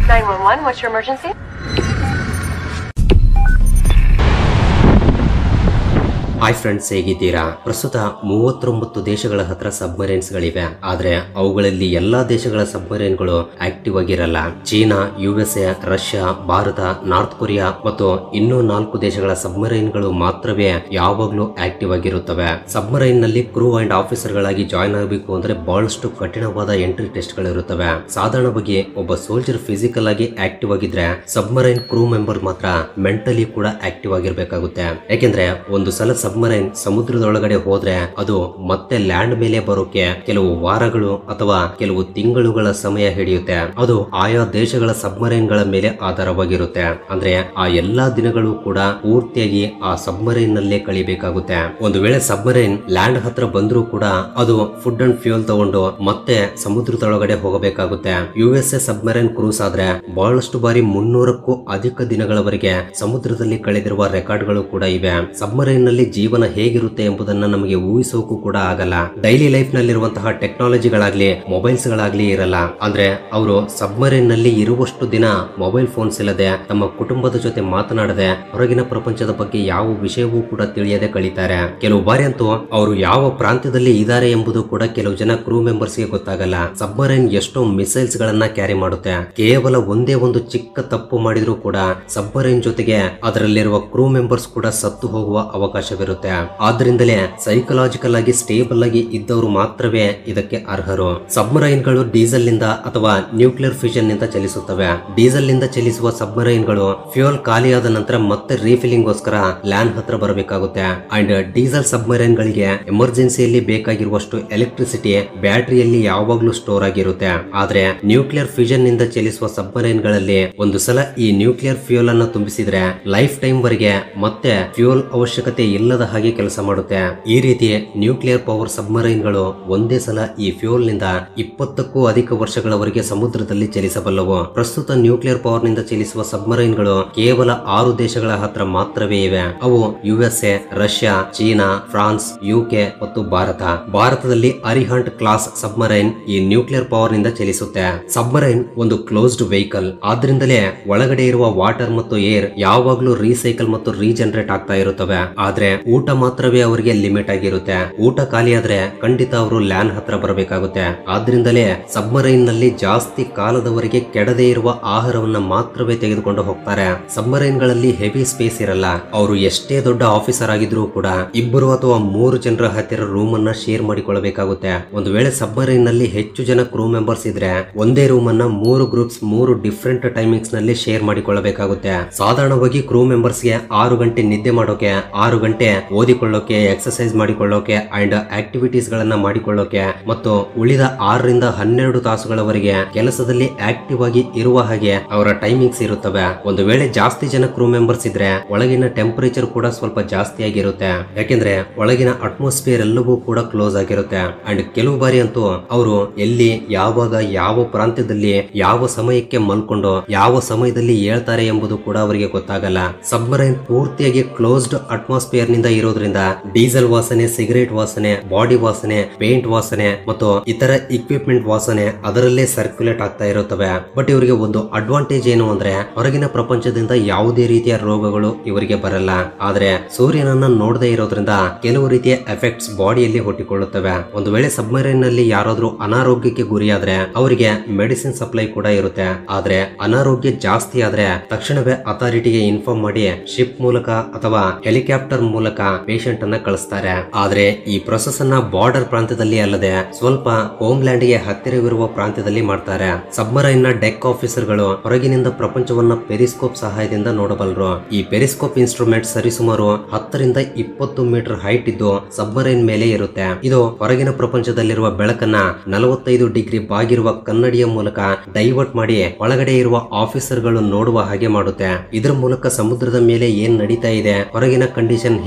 911, what's your emergency? Hi friends ಹೇಗಿದ್ದೀರಾ ಪ್ರಸ್ತುತ ಮೂವತ್ತೊಂಬತ್ತು ದೇಶಗಳ ಹತ್ರ ಸಬ್ಮರೈನ್ಸ್ ಗಳಿವೆ ಆದ್ರೆ ಅವುಗಳಲ್ಲಿ ಎಲ್ಲಾ ದೇಶಗಳ ಸಬ್ಮರೈನ್ಗಳು ಆಕ್ಟಿವ್ ಆಗಿರಲ್ಲ China U S A Russia Bharat North Korea ಮತ್ತು ಇನ್ನೂ ನಾಲ್ಕು ದೇಶಗಳ ಸಬ್ಮರೈನ್ಗಳು ಮಾತ್ರವೇ ಯಾವಾಗಲೂ ಆಕ್ಟಿವ್ ಆಗಿರುತ್ತವೆ ಸಬ್ಮರೈನ್ ನಲ್ಲಿ ಕ್ರೂ ಅಂಡ್ ಆಫೀಸರ್ ಗಳಾಗಿ ಜಾಯ್ನ್ ಆಗಬೇಕು ಅಂದ್ರೆ ಬಹಳಷ್ಟು ಕಠಿಣವಾದ ಎಂಟ್ರಿ ಟೆಸ್ಟ್ ಗಳಿರುತ್ತವೆ ಸಾಧಾರಣವಾಗಿ ಒಬ್ಬ ಸೋಲ್ಜರ್ ಫಿಸಿಕಲ್ ಆಗಿ ಆಕ್ಟಿವ್ ಆಗಿದ್ರೆ ಸಬ್ಮರೈನ್ ಕ್ರೂ ಮೆಂಬರ್ ಮಾತ್ರ ಮೆಂಟಲಿ ಕೂಡ ಆಕ್ಟಿವ್ ಆಗಿರ್ಬೇಕಾಗುತ್ತೆ ಯಾಕೆಂದ್ರೆ ಒಂದು ಸಲ ಸಬ್ಮರೈನ್ ಸಮುದ್ರದೊಳಗಡೆ ಹೋದ್ರೆ ಅದು ಮತ್ತೆ ಲ್ಯಾಂಡ್ ಮೇಲೆ ಬರೋಕೆ ಕೆಲವು ವಾರಗಳು ಅಥವಾ ಕೆಲವು ತಿಂಗಳುಗಳ ಸಮಯ ಹಿಡಿಯುತ್ತೆ ಅದು ಆಯಾ ದೇಶಗಳ ಸಬ್ಮರೈನ್ ಗಳ ಮೇಲೆ ಆಧಾರವಾಗಿರುತ್ತೆ ಅಂದ್ರೆ ಆ ಎಲ್ಲಾ ದಿನಗಳು ಕೂಡ ಪೂರ್ತಿಯಾಗಿ ಆ ಸಬ್ಮರೈನ್ ನಲ್ಲೇ ಕಳಿಬೇಕಾಗುತ್ತೆ ಒಂದು ವೇಳೆ ಸಬ್ಮರೈನ್ ಲ್ಯಾಂಡ್ ಹತ್ರ ಬಂದ್ರೂ ಕೂಡ ಅದು ಫುಡ್ ಅಂಡ್ ಫ್ಯೂಲ್ ತಗೊಂಡು ಮತ್ತೆ ಸಮುದ್ರದೊಳಗಡೆ ಹೋಗಬೇಕಾಗುತ್ತೆ U S A submarine crews ಆದ್ರೆ ಬಹಳಷ್ಟು ಬಾರಿ ಮುನ್ನೂರಕ್ಕೂ ಅಧಿಕ ದಿನಗಳವರೆಗೆ ಸಮುದ್ರದಲ್ಲಿ ಕಳೆದಿರುವ ರೆಕಾರ್ಡ್ಗಳು ಕೂಡ ಇವೆ ಸಬ್ಮರೈನ್ ನಲ್ಲಿ ಜೀವನ ಹೇಗಿರುತ್ತೆ ಎಂಬುದನ್ನ ನಮಗೆ ಊಹಿಸೋಕು ಕೂಡ ಆಗಲ್ಲ ಡೈಲಿ ಲೈಫ್ ನಲ್ಲಿರುವಂತಹ ಟೆಕ್ನಾಲಜಿಗಳಾಗ್ಲಿ ಮೊಬೈಲ್ಸ್ ಗಳಾಗ್ಲಿ ಇರಲ್ಲ ಅಂದ್ರೆ ಅವರು ಸಬ್ಮರೈನ್ ನಲ್ಲಿ ಇರುವಷ್ಟು ದಿನ ಮೊಬೈಲ್ ಫೋನ್ಸ್ ಇಲ್ಲದೆ ತಮ್ಮ ಕುಟುಂಬದ ಜೊತೆ ಮಾತನಾಡದೆ ಹೊರಗಿನ ಪ್ರಪಂಚದ ಬಗ್ಗೆ ಯಾವ ವಿಷಯವೂ ಕೂಡ ತಿಳಿಯದೆ ಕಳೀತಾರೆ ಕೆಲವು ಬಾರಿ ಅಂತೂ ಅವರು ಯಾವ ಪ್ರಾಂತ್ಯದಲ್ಲಿ ಇದ್ದಾರೆ ಎಂಬುದು ಕೂಡ ಕೆಲವು ಜನ ಕ್ರೂ ಮೆಂಬರ್ಸ್ ಗೆ ಗೊತ್ತಾಗಲ್ಲ ಸಬ್ಮರೈನ್ ಎಷ್ಟೋ ಮಿಸೈಲ್ಸ್ ಗಳನ್ನ ಕ್ಯಾರಿ ಮಾಡುತ್ತೆ ಕೇವಲ ಒಂದೇ ಒಂದು ಚಿಕ್ಕ ತಪ್ಪು ಮಾಡಿದ್ರು ಕೂಡ ಸಬ್ಮರೈನ್ ಜೊತೆಗೆ ಅದರಲ್ಲಿರುವ ಕ್ರೂ ಮೆಂಬರ್ಸ್ ಕೂಡ ಸತ್ತು ಹೋಗುವ ಅವಕಾಶವಿರುತ್ತೆ ಆದ್ರಿಂದಲೇ ಸೈಕಲಾಜಿಕಲ್ ಆಗಿ ಸ್ಟೇಬಲ್ ಆಗಿ ಇದ್ದವರು ಮಾತ್ರವೇ ಇದಕ್ಕೆ ಅರ್ಹರು ಸಬ್ಮರೈನ್ ಗಳು ಡೀಸೆಲ್ ನಿಂದ ಅಥವಾ ನ್ಯೂಕ್ಲಿಯರ್ ಫ್ಯೂಷನ್ ನಿಂದ ಚಲಿಸುತ್ತವೆ ಡೀಸೆಲ್ ನಿಂದ ಚಲಿಸುವ ಸಬ್ಮರೈನ್ ಗಳು ಫ್ಯೂಯಲ್ ಖಾಲಿಯಾದ ನಂತರ ಮತ್ತೆ ರೀಫಿಲಿಂಗ್ ಗೋಸ್ಕರ ಲ್ಯಾಂಡ್ ಹತ್ರ ಬರಬೇಕಾಗುತ್ತೆ ಅಂಡ್ ಡೀಸೆಲ್ ಸಬ್ಮರೈನ್ ಗಳಿಗೆ ಎಮರ್ಜೆನ್ಸಿಯಲ್ಲಿ ಬೇಕಾಗಿರುವಷ್ಟು ಎಲೆಕ್ಟ್ರಿಸಿಟಿ ಬ್ಯಾಟರಿಯಲ್ಲಿ ಯಾವಾಗ್ಲೂ ಸ್ಟೋರ್ ಆಗಿರುತ್ತೆ ಆದ್ರೆ ನ್ಯೂಕ್ಲಿಯರ್ ಫ್ಯೂಷನ್ ನಿಂದ ಚಲಿಸುವ ಸಬ್ಮರೈನ್ ಗಳಲ್ಲಿ ಒಂದು ಸಲ ಈ ನ್ಯೂಕ್ಲಿಯರ್ ಫ್ಯೂಯಲ್ ಅನ್ನ ತುಂಬಿಸಿದ್ರೆ ಲೈಫ್ ಟೈಮ್ ವರೆಗೆ ಮತ್ತೆ ಫ್ಯೂಯಲ್ ಅವಶ್ಯಕತೆ ಇಲ್ಲದ ಹಾಗೆ ಕೆಲಸ ಮಾಡುತ್ತೆ ಈ ರೀತಿ ನ್ಯೂಕ್ಲಿಯರ್ ಪವರ್ ಸಬ್ಮರೈನ್ ಗಳು ಒಂದೇ ಸಲ ಈ ಫ್ಯೂಯಲ್ ನಿಂದ ಇಪ್ಪತ್ತಕ್ಕೂ ಅಧಿಕ ವರ್ಷಗಳವರೆಗೆ ಸಮುದ್ರದಲ್ಲಿ ಚಲಿಸಬಲ್ಲವು ಪ್ರಸ್ತುತ ನ್ಯೂಕ್ಲಿಯರ್ ಪವರ್ ನಿಂದ ಚಲಿಸುವ ಸಬ್ಮರೈನ್ ಗಳು ಕೇವಲ ಆರು ದೇಶಗಳ ಹತ್ರ ಮಾತ್ರವೇ ಇವೆ ಅವು U S A Russia China France UK ಮತ್ತು ಭಾರತ ಭಾರತದಲ್ಲಿ ಅರಿಹಂಟ್ ಕ್ಲಾಸ್ ಸಬ್ಮರೈನ್ ಈ ನ್ಯೂಕ್ಲಿಯರ್ ಪವರ್ ನಿಂದ ಚಲಿಸುತ್ತೆ ಸಬ್ಮರೈನ್ ಒಂದು ಕ್ಲೋಸ್ಡ್ ವೆಹಿಕಲ್ ಆದ್ರಿಂದಲೇ ಒಳಗಡೆ ಇರುವ ವಾಟರ್ ಮತ್ತು ಏರ್ ಯಾವಾಗ್ಲೂ ರೀಸೈಕಲ್ ಮತ್ತು ರೀಜನರೇಟ್ ಆಗ್ತಾ ಇರುತ್ತವೆ ಆದ್ರೆ ಊಟ ಮಾತ್ರವೇ ಅವರಿಗೆ ಲಿಮಿಟ್ ಆಗಿರುತ್ತೆ ಊಟ ಖಾಲಿಯಾದ್ರೆ ಖಂಡಿತ ಅವರು ಲ್ಯಾಂಡ್ ಹತ್ರ ಬರಬೇಕಾಗುತ್ತೆ ಆದ್ರಿಂದಲೇ ಸಬ್ಮರೈನ್ ನಲ್ಲಿ ಜಾಸ್ತಿ ಕಾಲದವರೆಗೆ ಕೆಡದೇ ಇರುವ ಆಹಾರವನ್ನ ಮಾತ್ರವೇ ತೆಗೆದುಕೊಂಡು ಹೋಗ್ತಾರೆ ಸಬ್ಮರೈನ್ ಗಳಲ್ಲಿ ಹೆವಿ ಸ್ಪೇಸ್ ಇರಲ್ಲ ಅವರು ಎಷ್ಟೇ ದೊಡ್ಡ ಆಫೀಸರ್ ಆಗಿದ್ರೂ ಕೂಡ ಇಬ್ಬರು ಅಥವಾ ಮೂರು ಜನರ ಹತ್ತಿರ ರೂಮ್ ಅನ್ನ ಶೇರ್ ಮಾಡಿಕೊಳ್ಳಬೇಕಾಗುತ್ತೆ ಒಂದು ವೇಳೆ ಸಬ್ಮರೈನ್ ನಲ್ಲಿ ಹೆಚ್ಚು ಜನ ಕ್ರೂ ಮೆಂಬರ್ಸ್ ಇದ್ರೆ ಒಂದೇ ರೂಮ್ ಅನ್ನ ಮೂರು ಗ್ರೂಪ್ಸ್ ಮೂರು ಡಿಫ್ರೆಂಟ್ ಟೈಮಿಂಗ್ಸ್ ನಲ್ಲಿ ಶೇರ್ ಮಾಡಿಕೊಳ್ಳಬೇಕಾಗುತ್ತೆ ಸಾಧಾರಣವಾಗಿ ಕ್ರೂ ಮೆಂಬರ್ಸ್ ಗೆ ಆರು ಗಂಟೆ ನಿದ್ದೆ ಮಾಡೋಕೆ ಆರು ಗಂಟೆ ಓದಿಕೊಳ್ಳೋಕೆ ಎಕ್ಸರ್ಸೈಸ್ ಮಾಡಿಕೊಳ್ಳೋಕೆ ಅಂಡ್ ಆಕ್ಟಿವಿಟೀಸ್ ಗಳನ್ನ ಮಾಡಿಕೊಳ್ಳೋಕೆ ಮತ್ತು ಉಳಿದ ಆರರಿಂದ ಹನ್ನೆರಡು ತಾಸುಗಳವರೆಗೆ ಕೆಲಸದಲ್ಲಿ ಆಕ್ಟಿವ್ ಆಗಿ ಇರುವ ಹಾಗೆ ಅವರ ಟೈಮಿಂಗ್ಸ್ ಇರುತ್ತವೆ ಒಂದು ವೇಳೆ ಜಾಸ್ತಿ ಜನ ಕ್ರೂ ಮೆಂಬರ್ಸ್ ಇದ್ರೆ ಒಳಗಿನ ಟೆಂಪರೇಚರ್ ಕೂಡ ಸ್ವಲ್ಪ ಜಾಸ್ತಿ ಆಗಿರುತ್ತೆ ಯಾಕೆಂದ್ರೆ ಒಳಗಿನ ಅಟ್ಮಾಸ್ಫಿಯರ್ ಎಲ್ಲವೂ ಕೂಡ ಕ್ಲೋಸ್ ಆಗಿರುತ್ತೆ ಅಂಡ್ ಕೆಲವು ಬಾರಿ ಅಂತೂ ಅವರು ಎಲ್ಲಿ ಯಾವಾಗ ಯಾವ ಪ್ರಾಂತ್ಯದಲ್ಲಿ ಯಾವ ಸಮಯಕ್ಕೆ ಮಲ್ಕೊಂಡು ಯಾವ ಸಮಯದಲ್ಲಿ ಹೇಳ್ತಾರೆ ಎಂಬುದು ಕೂಡ ಅವರಿಗೆ ಗೊತ್ತಾಗಲ್ಲ ಸಬ್ಮರೈನ್ ಪೂರ್ತಿಯಾಗಿ ಕ್ಲೋಸ್ಡ್ ಅಟ್ಮಾಸ್ಫಿಯರ್ ನಿಂದ ಇರೋದ್ರಿಂದ ಡೀಸೆಲ್ ವಾಸನೆ ಸಿಗರೇಟ್ ವಾಸನೆ ಬಾಡಿ ವಾಸನೆ ಪೇಂಟ್ ವಾಸನೆ ಮತ್ತು ಇತರ ಇಕ್ವಿಪ್ಮೆಂಟ್ ವಾಸನೆ ಅದರಲ್ಲೇ ಸರ್ಕ್ಯುಲೇಟ್ ಆಗ್ತಾ ಇರುತ್ತವೆ ಬಟ್ ಇವರಿಗೆ ಒಂದು ಅಡ್ವಾಂಟೇಜ್ ಏನು ಅಂದ್ರೆ ಹೊರಗಿನ ಪ್ರಪಂಚದಿಂದ ಯಾವುದೇ ರೀತಿಯ ರೋಗಗಳು ಇವರಿಗೆ ಬರಲ್ಲ ಆದ್ರೆ ಸೂರ್ಯನನ್ನ ನೋಡದೇ ಇರೋದ್ರಿಂದ ಕೆಲವು ರೀತಿಯ ಎಫೆಕ್ಟ್ಸ್ ಬಾಡಿಯಲ್ಲಿ ಹುಟ್ಟಿಕೊಳ್ಳುತ್ತವೆ ಒಂದು ವೇಳೆ ಸಬ್ಮರೈನ್ ನಲ್ಲಿ ಯಾರಾದ್ರೂ ಅನಾರೋಗ್ಯಕ್ಕೆ ಗುರಿಯಾದ್ರೆ ಅವರಿಗೆ ಮೆಡಿಸಿನ್ ಸಪ್ಲೈ ಕೂಡ ಇರುತ್ತೆ ಆದ್ರೆ ಅನಾರೋಗ್ಯ ಜಾಸ್ತಿ ಆದ್ರೆ ತಕ್ಷಣವೇ ಅಥಾರಿಟಿಗೆ ಇನ್ಫಾರ್ಮ್ ಮಾಡಿ ಶಿಪ್ ಮೂಲಕ ಅಥವಾ ಹೆಲಿಕಾಪ್ಟರ್ ಮೂಲಕ ಪೇಷಂಟ್ ಅನ್ನ ಕಳಿಸ್ತಾರೆ ಆದ್ರೆ ಈ ಪ್ರೊಸೆಸ್ ಅನ್ನ ಬಾರ್ಡರ್ ಪ್ರಾಂತ್ಯದಲ್ಲಿ ಅಲ್ಲದೆ ಸ್ವಲ್ಪ ಹೋಮ್ ಲ್ಯಾಂಡ್ ಗೆ ಹತ್ತಿರವಿರುವ ಪ್ರಾಂತ್ಯದಲ್ಲಿ ಮಾಡ್ತಾರೆ ಸಬ್ಮರೈನ್ ನ ಡೆಕ್ ಆಫೀಸರ್ ಗಳು ಹೊರಗಿನಿಂದ ಪ್ರಪಂಚವನ್ನ ಪೆರಿಸ್ಕೋಪ್ ಸಹಾಯದಿಂದ ನೋಡಬಲ್ಲರು ಈ ಪೆರಿಸ್ಕೋಪ್ ಇನ್ಸ್ಟ್ರೂಮೆಂಟ್ ಸರಿಸುಮಾರು ಹತ್ತರಿಂದ ಇಪ್ಪತ್ತು ಮೀಟರ್ ಹೈಟ್ ಇದ್ದು ಸಬ್ಮರೈನ್ ಮೇಲೆ ಇರುತ್ತೆ ಇದು ಹೊರಗಿನ ಪ್ರಪಂಚದಲ್ಲಿರುವ ಬೆಳಕನ್ನ ನಲವತ್ತೈದು ಡಿಗ್ರಿ ಬಾಗಿರುವ ಕನ್ನಡಿಯ ಮೂಲಕ ಡೈವರ್ಟ್ ಮಾಡಿ ಒಳಗಡೆ ಇರುವ ಆಫೀಸರ್ ಗಳು ನೋಡುವ ಹಾಗೆ ಮಾಡುತ್ತೆ ಇದರ ಮೂಲಕ ಸಮುದ್ರದ ಮೇಲೆ ಏನ್ ನಡೀತಾ ಇದೆ ಹೊರಗಿನ ಕಂಡೀಷನ್ ಹೇಗೆ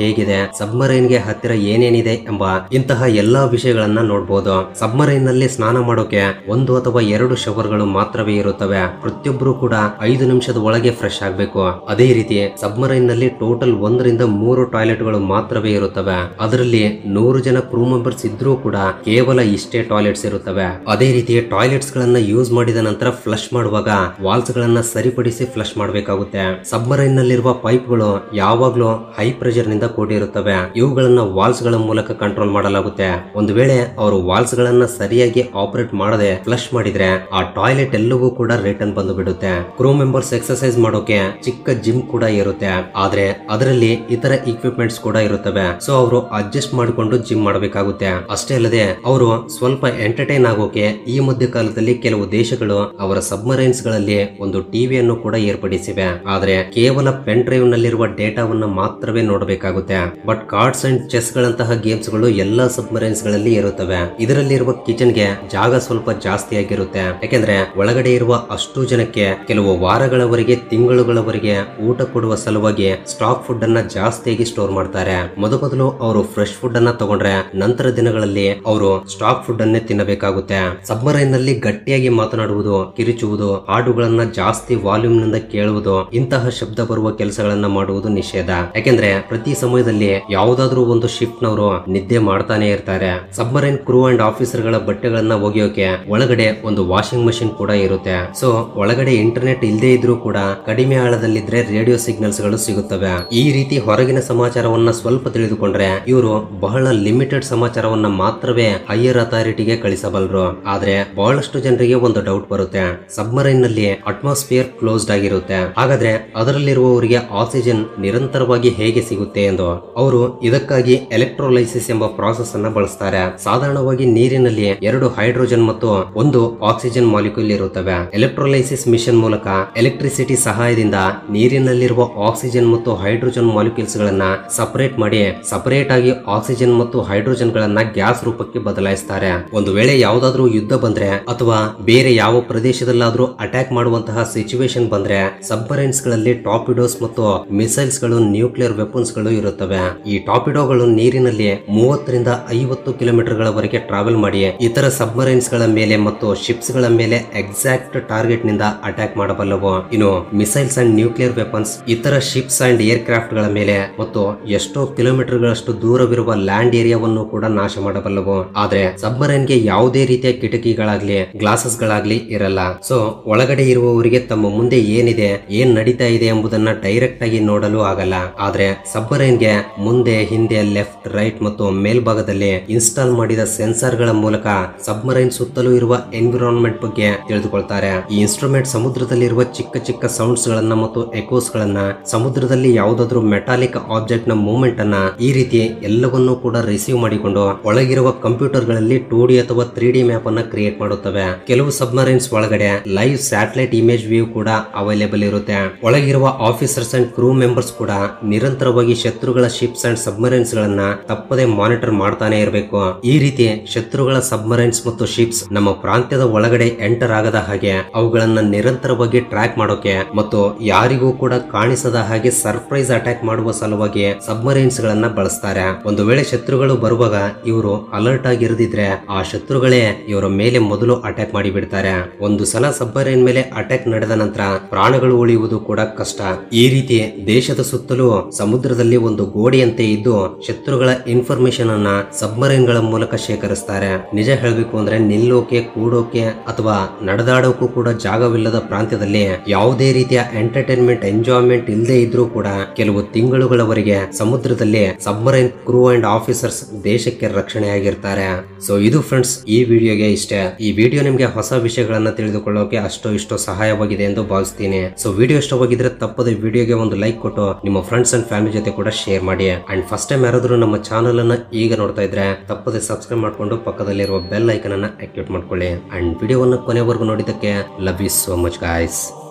ಹೇಗಿದೆ ಸಬ್ಮರೈನ್ ಗೆ ಹತ್ತಿರ ಏನೇನಿದೆ ಎಂಬ ಇಂತಹ ಎಲ್ಲಾ ವಿಷಯಗಳನ್ನ ನೋಡಬಹುದು ಸಬ್ಮರೈನ್ ನಲ್ಲಿ ಸ್ನಾನ ಮಾಡೋಕೆ ಒಂದು ಅಥವಾ ಎರಡು ಶವರ್ಗಳು ಮಾತ್ರವೇ ಇರುತ್ತವೆ ಪ್ರತಿಯೊಬ್ಬರು ಕೂಡ ಐದು ನಿಮಿಷದ ಒಳಗೆ ಫ್ರೆಶ್ ಆಗಬೇಕು ಅದೇ ರೀತಿ ಸಬ್ಮರೈನ್ ನಲ್ಲಿ ಟೋಟಲ್ ಒಂದರಿಂದ ಮೂರು ಟಾಯ್ಲೆಟ್ ಗಳು ಮಾತ್ರವೇ ಇರುತ್ತವೆ ಅದರಲ್ಲಿ ನೂರು ಜನ ಕ್ರೂ ಮೆಂಬರ್ಸ್ ಇದ್ರೂ ಕೂಡ ಕೇವಲ ಇಷ್ಟೇ ಟಾಯ್ಲೆಟ್ಸ್ ಇರುತ್ತವೆ ಅದೇ ರೀತಿ ಟಾಯ್ಲೆಟ್ಸ್ ಗಳನ್ನ ಯೂಸ್ ಮಾಡಿದ ನಂತರ ಫ್ಲಶ್ ಮಾಡುವಾಗ ವಾಲ್ಸ್ ಗಳನ್ನ ಸರಿಪಡಿಸಿ ಫ್ಲಶ್ ಮಾಡಬೇಕಾಗುತ್ತೆ ಸಬ್ಮರೈನ್ ನಲ್ಲಿರುವ ಪೈಪ್ಗಳು ಯಾವಾಗ್ಲೂ ಹೈ ಪ್ರೆಷರ್ ನಿಂದ ಕೂಡಿರುತ್ತವೆ ಇವುಗಳನ್ನ ವಾಲ್ಸ್ ಗಳ ಮೂಲಕ ಕಂಟ್ರೋಲ್ ಮಾಡಲಾಗುತ್ತೆ ಒಂದು ವೇಳೆ ಅವರು ವಾಲ್ಸ್ ಗಳನ್ನ ಸರಿಯಾಗಿ ಆಪರೇಟ್ ಮಾಡದೆ ಫ್ಲಶ್ ಮಾಡಿದ್ರೆ ಆ ಟಾಯ್ಲೆಟ್ ಎಲ್ಲವೂ ಕೂಡ ರಿಟರ್ನ್ ಬಂದು ಬಿಡುತ್ತೆ ಕ್ರೂ ಮೆಂಬರ್ಸ್ ಎಕ್ಸರ್ಸೈಸ್ ಮಾಡೋಕೆ ಚಿಕ್ಕ ಜಿಮ್ ಕೂಡ ಇರುತ್ತೆ ಆದ್ರೆ ಅದರಲ್ಲಿ ಇತರ ಇಕ್ವಿಪ್ಮೆಂಟ್ಸ್ ಕೂಡ ಇರುತ್ತವೆ ಸೊ ಅವರು ಅಡ್ಜಸ್ಟ್ ಮಾಡಿಕೊಂಡು ಜಿಮ್ ಮಾಡಬೇಕಾಗುತ್ತೆ ಅಷ್ಟೇ ಅಲ್ಲದೆ ಅವರು ಸ್ವಲ್ಪ ಎಂಟರ್ಟೈನ್ ಆಗೋಕೆ ಈ ಮಧ್ಯ ಕಾಲದಲ್ಲಿ ಕೆಲವು ದೇಶಗಳು ಅವರ ಸಬ್ಮರೈನ್ಸ್ ಗಳಲ್ಲಿ ಒಂದು ಟಿವಿಯನ್ನು ಕೂಡ ಏರ್ಪಡಿಸಿವೆ ಆದ್ರೆ ಕೇವಲ ಪೆನ್ ಡ್ರೈವ್ ನಲ್ಲಿರುವ ಡೇಟಾವನ್ನ ಮಾತ್ರವೇ ನೋಡಬೇಕಾಗುತ್ತೆ ಬಟ್ ಕಾರ್ಡ್ಸ್ ಅಂಡ್ ಚೆಸ್ ಗಳಂತಹ ಗೇಮ್ಸ್ ಗಳು ಎಲ್ಲಾ ಸಬ್ಮರೈನ್ಸ್ ಗಳಲ್ಲಿ ಇರುತ್ತವೆ ಇದರಲ್ಲಿರುವ ಕಿಚನ್ ಗೆ ಜಾಗ ಸ್ವಲ್ಪ ಜಾಸ್ತಿ ಆಗಿರುತ್ತೆ ಯಾಕೆಂದ್ರೆ ಒಳಗಡೆ ಇರುವ ಅಷ್ಟು ಜನಕ್ಕೆ ಕೆಲವು ವಾರಗಳವರೆಗೆ ತಿಂಗಳುಗಳವರೆಗೆ ಊಟ ಕೊಡುವ ಸಲುವಾಗಿ ಸ್ಟಾಕ್ ಫುಡ್ ಅನ್ನ ಜಾಸ್ತಿಯಾಗಿ ಸ್ಟೋರ್ ಮಾಡ್ತಾರೆ ಮೊದಮೊದಲು ಅವರು ಫ್ರೆಶ್ ಫುಡ್ ಅನ್ನ ತಗೊಂಡ್ರೆ ನಂತರ ದಿನಗಳಲ್ಲಿ ಅವರು ಸ್ಟಾಕ್ ಫುಡ್ ಅನ್ನೇ ತಿನ್ನಬೇಕಾಗುತ್ತೆ ಸಬ್ಮರೈನ್ ನಲ್ಲಿ ಗಟ್ಟಿಯಾಗಿ ಮಾತನಾಡುವುದು ಕಿರಿಚುವುದು ಹಾಡುಗಳನ್ನ ಜಾಸ್ತಿ ವಾಲ್ಯೂಮ್ ನಿಂದ ಕೇಳುವುದು ಇಂತಹ ಶಬ್ದ ಬರುವ ಕೆಲಸಗಳನ್ನ ಮಾಡುವುದು ನಿಷೇಧ ಯಾಕೆಂದ್ರೆ ಪ್ರತಿ ಸಮಯದಲ್ಲಿ ಯಾವುದಾದ್ರೂ ಒಂದು ಶಿಫ್ಟ್ ನವರು ನಿದ್ದೆ ಮಾಡ್ತಾನೆ ಇರ್ತಾರೆ ಸಬ್ಮರೈನ್ ಕ್ರೂ ಅಂಡ್ ಆಫೀಸರ್ ಗಳ ಬಟ್ಟೆಗಳನ್ನ ಒಗೆಯೋಕೆ ಒಳಗಡೆ ಒಂದು ವಾಷಿಂಗ್ ಮಷಿನ್ ಕೂಡ ಇರುತ್ತೆ ಸೊ ಒಳಗಡೆ ಇಂಟರ್ನೆಟ್ ಇಲ್ಲದೆ ಇದ್ರೂ ಕೂಡ ಕಡಿಮೆ ಆಳದಲ್ಲಿದ್ರೆ ರೇಡಿಯೋ ಸಿಗ್ನಲ್ಸ್ ಗಳು ಸಿಗುತ್ತವೆ ಈ ರೀತಿ ಹೊರಗಿನ ಸಮಾಚಾರವನ್ನ ಸ್ವಲ್ಪ ತಿಳಿದುಕೊಂಡ್ರೆ ಇವರು ಬಹಳ ಲಿಮಿಟೆಡ್ ಸಮಾಚಾರವನ್ನ ಮಾತ್ರವೇ ಹೈಯರ್ ಅಥಾರಿಟಿಗೆ ಕಳಿಸಬಲ್ಲರು ಆದ್ರೆ ಬಹಳಷ್ಟು ಜನರಿಗೆ ಒಂದು ಡೌಟ್ ಬರುತ್ತೆ ಸಬ್ಮರೈನ್ ನಲ್ಲಿ ಅಟ್ಮಾಸ್ಫಿಯರ್ ಕ್ಲೋಸ್ಡ್ ಆಗಿರುತ್ತೆ ಹಾಗಾದ್ರೆ ಅದರಲ್ಲಿರುವವರಿಗೆ ಆಕ್ಸಿಜನ್ ನಿರಂತರವಾಗಿ ಹೇಗೆ ಸಿಗುತ್ತೆ ಎಂದು ಅವರು ಇದಕ್ಕಾಗಿ ಎಲೆಕ್ಟ್ರೋಲೈಸಿಸ್ ಎಂಬ ಪ್ರಾಸೆಸ್ ಅನ್ನ ಬಳಸ್ತಾರೆ ಸಾಧಾರಣವಾಗಿ ನೀರಿನಲ್ಲಿ ಎರಡು ಹೈಡ್ರೋಜನ್ ಮತ್ತು ಒಂದು ಆಕ್ಸಿಜನ್ ಮಾಲಿಕ್ಯೂಲ್ ಇರುತ್ತವೆ ಎಲೆಕ್ಟ್ರೋಲೈಸಿಸ್ ಮಿಷನ್ ಮೂಲಕ ಎಲೆಕ್ಟ್ರಿಸಿಟಿ ಸಹಾಯದಿಂದ ನೀರಿನಲ್ಲಿರುವ ಆಕ್ಸಿಜನ್ ಮತ್ತು ಹೈಡ್ರೋಜನ್ ಮಾಲಿಕ್ಯೂಲ್ಸ್ ಗಳನ್ನ ಸಪರೇಟ್ ಮಾಡಿ ಸಪರೇಟ್ ಆಗಿ ಆಕ್ಸಿಜನ್ ಮತ್ತು ಹೈಡ್ರೋಜನ್ ಗಳನ್ನ ಗ್ಯಾಸ್ ರೂಪಕ್ಕೆ ಬದಲಾಯಿಸ್ತಾರೆ ಒಂದು ವೇಳೆ ಯಾವುದಾದ್ರೂ ಯುದ್ಧ ಬಂದ್ರೆ ಅಥವಾ ಬೇರೆ ಯಾವ ಪ್ರದೇಶದಲ್ಲಾದ್ರೂ ಅಟ್ಯಾಕ್ ಮಾಡುವಂತಹ ಸಿಚುವೇಶನ್ ಬಂದ್ರೆ ಸಬ್ಮರೈನ್ಸ್ ಗಳಲ್ಲಿ ಟಾಪಿಡೋಸ್ ಮತ್ತು ಮಿಸೈಲ್ಸ್ ಗಳು ನ್ಯೂಕ್ಲಿಯರ್ ವೆಪನ್ಸ್ ಗಳು ಇರುತ್ತವೆ ಈ ಟಾಪಿಡೋಗಳು ನೀರಿನಲ್ಲಿ ಮೂವತ್ತರಿಂದ ಐವತ್ತು ಕಿಲೋಮೀಟರ್ ಗಳವರೆಗೆ ಟ್ರಾವೆಲ್ ಮಾಡಿ ಇತರ ಸಬ್ಮರೈನ್ಸ್ ಗಳ ಮೇಲೆ ಮತ್ತು ಶಿಪ್ಸ್ ಗಳ ಮೇಲೆ ಎಕ್ಸಾಕ್ಟ್ ಟಾರ್ಗೆಟ್ ನಿಂದ ಅಟ್ಯಾಕ್ ಮಾಡಬಲ್ಲವು ಇನ್ನು ಮಿಸೈಲ್ಸ್ ಅಂಡ್ ನ್ಯೂಕ್ಲಿಯರ್ ವೆಪನ್ಸ್ ಇತರ ಶಿಪ್ಸ್ ಅಂಡ್ ಏರ್ ಕ್ರಾಫ್ಟ್ ಗಳ ಮೇಲೆ ಮತ್ತು ಎಷ್ಟೋ ಕಿಲೋಮೀಟರ್ ಗಳಷ್ಟು ದೂರವಿರುವ ಲ್ಯಾಂಡ್ ಏರಿಯಾವನ್ನು ಕೂಡ ನಾಶ ಮಾಡಬಲ್ಲವು ಆದ್ರೆ ಸಬ್ಮರೈನ್ ಗೆ ಯಾವುದೇ ರೀತಿಯ ಕಿಟಕಿಗಳಾಗ್ಲಿ ಗ್ಲಾಸಸ್ ಗಳಾಗ್ಲಿ ಇರಲ್ಲ ಸೊ ಒಳಗಡೆ ಇರುವವರಿಗೆ ತಮ್ಮ ಮುಂದೆ ಏನಿದೆ ಏನ್ ನಡೀತಾ ಇದೆ ಎಂಬುದನ್ನ ಡೈರೆಕ್ಟ್ ಆಗಿ ನೋಡಲು ಆಗಲ್ಲ ಆದ್ರೆ ಸಬ್ಮರೈನ್ ಗೆ ಮುಂದೆ ಹಿಂದೆ ಲೆಫ್ಟ್ ರೈಟ್ ಮತ್ತು ಮೇಲ್ಭಾಗದಲ್ಲಿ ಇನ್ಸ್ಟಾಲ್ ಮಾಡಿದ ಸೆನ್ಸಾರ್ ಗಳ ಮೂಲಕ ಸಬ್ಮರೈನ್ ಸುತ್ತಲೂ ಇರುವ ಎನ್ವಿರಾನ್ಮೆಂಟ್ ಬಗ್ಗೆ ತಿಳಿದುಕೊಳ್ತಾರೆ ಈ ಇನ್ಸ್ಟ್ರೂಮೆಂಟ್ ಸಮುದ್ರದಲ್ಲಿರುವ ಚಿಕ್ಕ ಚಿಕ್ಕ ಸೌಂಡ್ಸ್ ಗಳನ್ನ ಮತ್ತು ಎಕೋಸ್ ಗಳನ್ನ ಸಮುದ್ರದಲ್ಲಿ ಯಾವುದಾದ್ರೂ ಮೆಟಾಲಿಕ್ ಆಬ್ಜೆಕ್ಟ್ ನ ಮೂವ್ಮೆಂಟ್ ಅನ್ನ ಈ ರೀತಿ ಎಲ್ಲವನ್ನೂ ಕೂಡ ರಿಸೀವ್ ಮಾಡಿಕೊಂಡು ಒಳಗಿರುವ ಕಂಪ್ಯೂಟರ್ ಗಳಲ್ಲಿ ಟೂ ಡಿ ಅಥವಾ ತ್ರೀ ಡಿ ಮ್ಯಾಪ್ ಅನ್ನ ಕ್ರಿಯೇಟ್ ಮಾಡುತ್ತವೆ ಕೆಲವು ಸಬ್ಮರೈನ್ಸ್ ಒಳಗಡೆ ಲೈವ್ ಸ್ಯಾಟಲೈಟ್ ಇಮೇಜ್ ವ್ಯೂ ಕೂಡ ಅವೈಲೇಬಲ್ ಇರುತ್ತೆ ಒಳಗಿರುವ ಆಫೀಸರ್ಸ್ ಅಂಡ್ ಕ್ರೂ ಮೆಂಬರ್ಸ್ ಕೂಡ ನಿರಂತರವಾಗಿ ಶತ್ರುಗಳ ಶಿಪ್ಸ್ ಅಂಡ್ ಸಬ್ಮರೈನ್ಸ್ ಗಳನ್ನ ತಪ್ಪದೆ ಮಾನಿಟರ್ ಮಾಡ್ತಾನೆ ಇರಬೇಕು ಈ ರೀತಿ ಶತ್ರುಗಳ ಸಬ್ಮರೈನ್ಸ್ ಮತ್ತು ಶಿಪ್ಸ್ ನಮ್ಮ ಪ್ರಾಂತ್ಯದ ಒಳಗಡೆ ಎಂಟರ್ ಆಗದ ಹಾಗೆ ಅವುಗಳನ್ನ ನಿರಂತರವಾಗಿ ಟ್ರ್ಯಾಕ್ ಮಾಡೋಕೆ ಮತ್ತು ಯಾರಿಗೂ ಕೂಡ ಕಾಣಿಸದ ಹಾಗೆ ಸರ್ಪ್ರೈಸ್ ಅಟ್ಯಾಕ್ ಮಾಡುವ ಸಲುವಾಗಿ ಸಬ್ಮರೈನ್ಸ್ ಗಳನ್ನ ಬಳಸ್ತಾರೆ ಒಂದು ವೇಳೆ ಶತ್ರುಗಳು ಬರುವಾಗ ಇವರು ಅಲರ್ಟ್ ಆಗಿರದಿದ್ರೆ ಆ ಶತ್ರುಗಳೇ ಇವರ ಮೇಲೆ ಮೊದಲು ಅಟ್ಯಾಕ್ ಮಾಡಿ ಬಿಡ್ತಾರೆ ಒಂದು ಸಲ ಸಬ್ಮರೈನ್ ಮೇಲೆ ಅಟ್ಯಾಕ್ ನಡೆದ ನಂತರ ಪ್ರಾಣಗಳು ಉಳಿಯುವುದು ಕೂಡ ಕಷ್ಟ ಈ ರೀತಿ ದೇಶದ ಸುತ್ತಲೂ ಸಮುದ್ರದಲ್ಲಿ ಒಂದು ಗೋಡೆಯಂತೆ ಇದ್ದು ಶತ್ರುಗಳ ಇನ್ಫಾರ್ಮೇಶನ್ ಅನ್ನ ಸಬ್ಮರೈನ್ ಗಳ ಮೂಲಕ ಶೇಖರಿಸ್ತಾರೆ ನಿಜ ಹೇಳಬೇಕು ಅಂದ್ರೆ ನಿಲ್ಲೋಕೆ ಕೂಡೋಕೆ ಅಥವಾ ನಡೆದಾಡೋಕು ಕೂಡ ಜಾಗವಿಲ್ಲದ ಪ್ರಾಂತ್ಯದಲ್ಲಿ ಯಾವುದೇ ರೀತಿಯ ಎಂಟರ್ಟೈನ್ಮೆಂಟ್ ಎಂಜಾಯ್ಮೆಂಟ್ ಇಲ್ಲದೆ ಇದ್ರೂ ಕೂಡ ಕೆಲವು ತಿಂಗಳುಗಳವರೆಗೆ ಸಮುದ್ರದಲ್ಲಿ ಸಬ್ಮರೈನ್ ಕ್ರೂ ಅಂಡ್ ಆಫೀಸರ್ಸ್ ದೇಶಕ್ಕೆ ರಕ್ಷಣೆಯಾಗಿರ್ತಾರೆ ಸೊ ಇದು ಫ್ರೆಂಡ್ಸ್ ಈ ವಿಡಿಯೋಗೆ ಇಷ್ಟೇ ಈ ವಿಡಿಯೋ ನಿಮ್ಗೆ ಹೊಸ ವಿಷಯಗಳನ್ನ ತಿಳಿದುಕೊಳ್ಳೋಕೆ ಅಷ್ಟೋ ಇಷ್ಟೋ ಸಹಾಯವಾಗಿದೆ ಎಂದು ಭಾವಿಸ್ತೀನಿ ಸೊ ವಿಡಿಯೋ ಇಷ್ಟವಾಗಿದ್ರೆ ತಪ್ಪದೆ ವಿಡಿಯೋಗೆ ಒಂದು ಲೈಕ್ ಕೊಟ್ಟು ನಿಮ್ಮ ಫ್ರೆಂಡ್ಸ್ ಅಂಡ್ ಫ್ಯಾಮಿಲಿ ಜೊತೆ ಕೂಡ ಶೇರ್ ಮಾಡಿ ಅಂಡ್ ಫಸ್ಟ್ ಟೈಮ್ ಯಾರಾದ್ರೂ ನಮ್ಮ ಚಾನಲ್ ಅನ್ನ ಈಗ ನೋಡ್ತಾ ಇದ್ರೆ ತಪ್ಪದೆ ಸಬ್ಸ್ಕ್ರೈಬ್ ಮಾಡ್ಕೊಂಡು ಪಕ್ಕದಲ್ಲಿರುವ ಬೆಲ್ ಐಕನ್ ಅನ್ನ ಆಕ್ಟಿವೇಟ್ ಮಾಡ್ಕೊಳ್ಳಿ ಅಂಡ್ ವಿಡಿಯೋವನ್ನು ಕೊನೆವರೆಗೂ ನೋಡಿದ್ದಕ್ಕೆ love you so much guys